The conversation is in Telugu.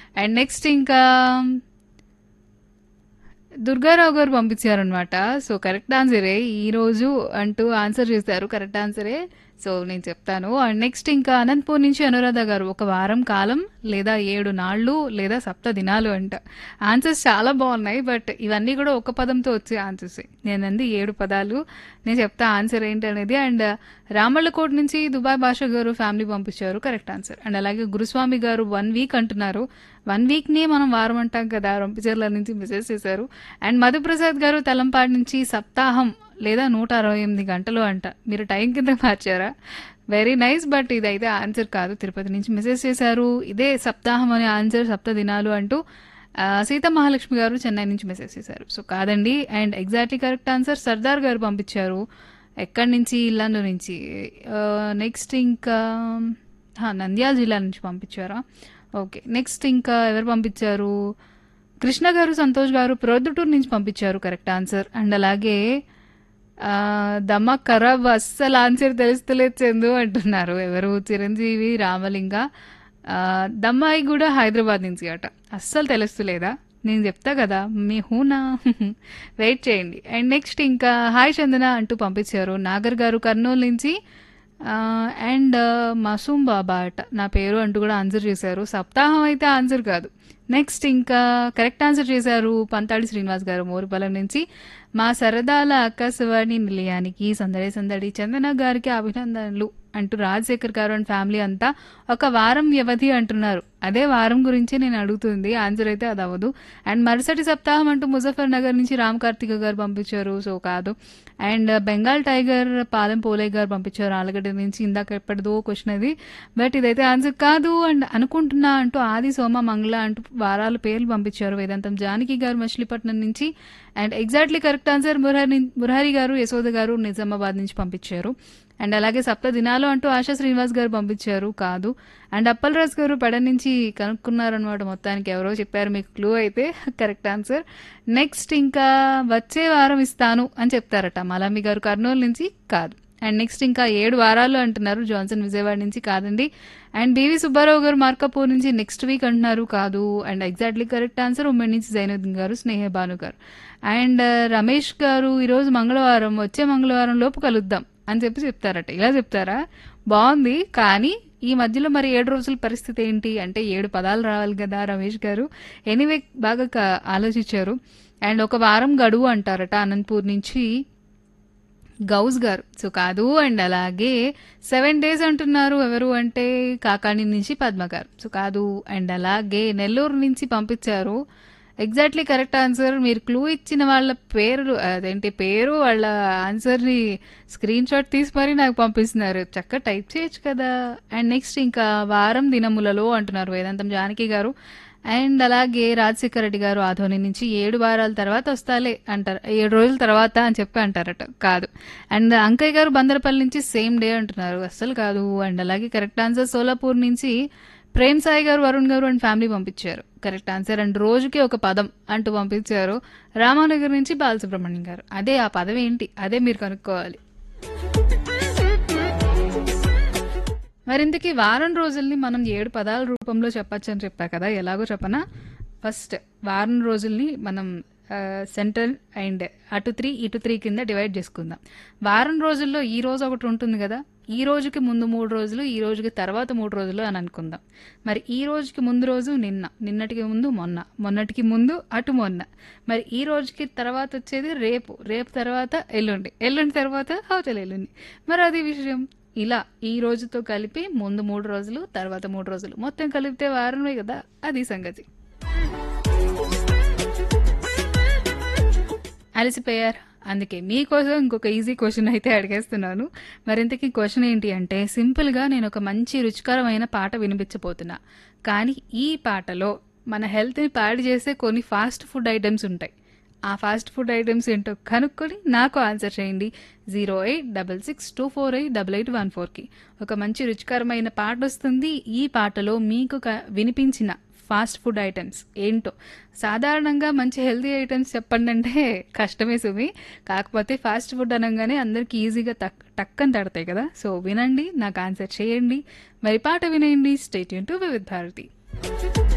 అండ్ నెక్స్ట్ ఇంకా దుర్గారావు గారు పంపించారనమాట సో కరెక్ట్ ఆన్సరే ఈరోజు అంటూ ఆన్సర్ చేశారు కరెక్ట్ ఆన్సరే సో నేను చెప్తాను అండ్ నెక్స్ట్ ఇంకా అనంతపూర్ నుంచి అనురాధ గారు ఒక వారం కాలం లేదా ఏడు నాళ్ళు లేదా సప్త దినాలు అంట ఆన్సర్స్ చాలా బాగున్నాయి బట్ ఇవన్నీ కూడా ఒక పదంతో వచ్చే ఆన్సర్స్ నేను అంది ఏడు పదాలు నేను చెప్తా ఆన్సర్ ఏంటి అనేది అండ్ రామళ్ళకోట్ నుంచి దుబాయ్ భాష గారు ఫ్యామిలీ పంపించారు కరెక్ట్ ఆన్సర్ అండ్ అలాగే గురుస్వామి గారు వన్ వీక్ అంటున్నారు వన్ వీక్నే మనం వారం అంటాం కదా రొంపిచర్ల నుంచి మెసేజ్ చేశారు అండ్ మధుప్రసాద్ గారు తలంపాడు నుంచి సప్తాహం లేదా నూట అరవై ఎనిమిది గంటలు అంట మీరు టైం కింద మార్చారా వెరీ నైస్ బట్ ఇదైతే ఆన్సర్ కాదు తిరుపతి నుంచి మెసేజ్ చేశారు ఇదే సప్తాహం అనే ఆన్సర్ సప్త దినాలు అంటూ ఆ, సీతా మహాలక్ష్మి గారు చెన్నై నుంచి మెసేజ్ చేశారు సో కాదండి and exactly correct answer Sardar గారు పంపించారు ఎక్కడి నుంచి ఇల్లందు నుంచి నెక్స్ట్ ఇంకా హా, నంద్యాల జిల్లా నుంచి పంపించారా ఓకే నెక్స్ట్ ఇంకా ఎవరు పంపించారు కృష్ణ గారు సంతోష్ గారు ప్రొద్దుటూరు నుంచి పంపించారు కరెక్ట్ ఆన్సర్ అండ్ అలాగే ఆ, దమ్మ ఖరాబ్ అస్సలు ఆన్సర్ తెలుస్తలేదు చందు అంటున్నారు ఎవరు చిరంజీవి రామలింగ ఆ, దమ్మాయి కూడా హైదరాబాద్ నుంచి అట అస్సలు తెలుస్తలేదా నేను చెప్తా కదా మీ హూనా వెయిట్ చేయండి అండ్ నెక్స్ట్ ఇంకా హాయ్ చందన అంటూ పంపించారు నాగర్ గారు కర్నూలు నుంచి ఆ, అండ్ మసూమ్ బాబా అట నా పేరు అంటూ కూడా ఆన్సర్ చేశారు సప్తాహం అయితే ఆన్సర్ కాదు నెక్స్ట్ ఇంకా కరెక్ట్ ఆన్సర్ చేశారు పంతాడి శ్రీనివాస్ గారు మోరుపాలెం నుంచి మా సరదాల ఆకాశవాణి నిలయానికి సందడి సందడి చందన గారికి అభినందనలు అంటూ రాజశేఖర్ గారు అండ్ ఫ్యామిలీ అంతా ఒక వారం వ్యవధి అంటున్నారు అదే వారం గురించి నేను అడుగుతుంది ఆన్సర్ అయితే అది అవ్వదు అండ్ మరుసటి సప్తాహం అంటూ ముజఫర్ నగర్ నుంచి రామ్ కార్తిక గారు పంపించారు సో కాదు అండ్ బెంగాల్ టైగర్ పాలెం పోలే గారు పంపించారు ఆలగడ్డ నుంచి ఇందాక ఎప్పటిదో క్వశ్చన్ అది బట్ ఇదైతే ఆన్సర్ కాదు అండ్ అనుకుంటున్నా అంటూ ఆది సోమ మంగళ అంటూ వారాల పేర్లు పంపించారు వేదాంతం జానకి గారు మచిలీపట్నం నుంచి and exactly correct answer Murahari Murahari గారు యశోద గారు నిజామాబాద్ నుంచి పంపించారు అండ్ అలాగే సప్త దినాలు అంటూ ఆశా శ్రీనివాస్ గారు పంపించారు కాదు అండ్ అప్పలరాజు గారు పెడ నుంచి కనుక్కున్నారనమాట మొత్తానికి ఎవరో చెప్పారు మీకు క్లూ అయితే కరెక్ట్ ఆన్సర్ నెక్స్ట్ ఇంకా వచ్చే వారం ఇస్తాను అని చెప్తారట మలామి గారు కర్నూలు నుంచి కాదు అండ్ నెక్స్ట్ ఇంకా ఏడు వారాలు అంటున్నారు జాన్సన్ విజయవాడ నుంచి కాదండి అండ్ బీవీ సుబ్బారావు గారు మార్కాపూర్ నుంచి నెక్స్ట్ వీక్ అంటున్నారు కాదు అండ్ ఎగ్జాక్ట్లీ కరెక్ట్ ఆన్సర్ ఉమ్మడి నుంచి జైనుద్దీన్ గారు స్నేహ భాను గారు అండ్ రమేష్ గారు ఈరోజు మంగళవారం వచ్చే మంగళవారం లోపు కలుద్దాం అని చెప్పి చెప్తారట ఇలా చెప్తారా బాగుంది కానీ ఈ మధ్యలో మరి ఏడు రోజుల పరిస్థితి ఏంటి అంటే ఏడు పదాలు రావాలి కదా రమేష్ గారు ఎనీవే బాగా క- ఆలోచించారు అండ్ ఒక వారం గడువు అంటారట అనంతపూర్ నుంచి గౌస్ గారు సో కాదు అండ్ అలాగే సెవెన్ డేస్ అంటున్నారు ఎవరు అంటే కాకాణి నుంచి పద్మ గారు సో కాదు అండ్ అలాగే నెల్లూరు నుంచి పంపించారు ఎగ్జాక్ట్లీ కరెక్ట్ ఆన్సర్ మీరు క్లూ ఇచ్చిన వాళ్ళ పేరు అదేంటి పేరు వాళ్ళ ఆన్సర్ని స్క్రీన్ షాట్ తీసి మరీ నాకు పంపిస్తున్నారు చక్కగా టైప్ చేయొచ్చు కదా అండ్ నెక్స్ట్ ఇంకా వారం దినములలో అంటున్నారు వేదాంతం జానకి గారు అండ్ అలాగే రాజశేఖర రెడ్డి గారు ఆధోని నుంచి ఏడు వారాల తర్వాత వస్తాలే అంటారు ఏడు రోజుల తర్వాత అని చెప్పి అంటారట కాదు అండ్ అంకయ్య గారు బందరపల్లి నుంచి సేమ్ డే అంటున్నారు అస్సలు కాదు అండ్ అలాగే కరెక్ట్ ఆన్సర్ సోలాపూర్ నుంచి ప్రేమ్ సాయి గారు వరుణ్ గారు అండ్ ఫ్యామిలీ పంపించారు కరెక్ట్ ఆన్సర్ అండ్ రోజుకి ఒక పదం అంటూ పంపించారు రామానగర్ నుంచి బాలసుబ్రహ్మణ్యం గారు అదే ఆ పదం ఏంటి అదే మీరు కనుక్కోవాలి మరింతకీ వారం రోజుల్ని మనం ఏడు పదాల రూపంలో చెప్పచ్చు అని చెప్పా కదా ఎలాగో చెప్పనా ఫస్ట్ వారం రోజుల్ని మనం సెంటర్ అండ్ అటు త్రీ ఇటు త్రీ కింద డివైడ్ చేసుకుందాం వారం రోజుల్లో ఈ రోజు ఒకటి ఉంటుంది కదా ఈ రోజుకి ముందు మూడు రోజులు ఈ రోజుకి తర్వాత మూడు రోజులు అని అనుకుందాం మరి ఈ రోజుకి ముందు రోజు నిన్న నిన్నటికి ముందు మొన్న మొన్నటికి ముందు అటు మొన్న మరి ఈ రోజుకి తర్వాత వచ్చేది రేపు రేపు తర్వాత ఎల్లుండి ఎల్లుండి తర్వాత అవతల ఎల్లుండి మరి అది విషయం ఇలా ఈ రోజుతో కలిపి ముందు మూడు రోజులు తర్వాత మూడు రోజులు మొత్తం కలిపితే వారమే కదా అది సంగతి అలసిపోయారు అందుకే మీకోసం ఇంకొక ఈజీ క్వశ్చన్ అయితే అడిగేస్తున్నాను మరింతకీ క్వశ్చన్ ఏంటి అంటే సింపుల్గా నేను ఒక మంచి రుచికరమైన పాట వినిపించబోతున్నా కానీ ఈ పాటలో మన హెల్త్ని పాడు చేసే కొన్ని ఫాస్ట్ ఫుడ్ ఐటమ్స్ ఉంటాయి ఆ ఫాస్ట్ ఫుడ్ ఐటమ్స్ ఏంటో కనుక్కొని నాకు ఆన్సర్ చేయండి zero eight double six two four eight double eight one ఫోర్కి ఒక మంచి రుచికరమైన పాట వస్తుంది ఈ పాటలో మీకు క- వినిపించిన ఫాస్ట్ ఫుడ్ ఐటమ్స్ ఏంటో సాధారణంగా మంచి హెల్తీ ఐటమ్స్ చెప్పండి అంటే కష్టమే సుమి కాకపోతే ఫాస్ట్ ఫుడ్ అనగానే అందరికీ ఈజీగా టక్ టక్కని తడతాయి కదా సో వినండి నాకు ఆన్సర్ చేయండి మరి పాట వినేయండి స్టేట్ టు వివిధ్ భారతి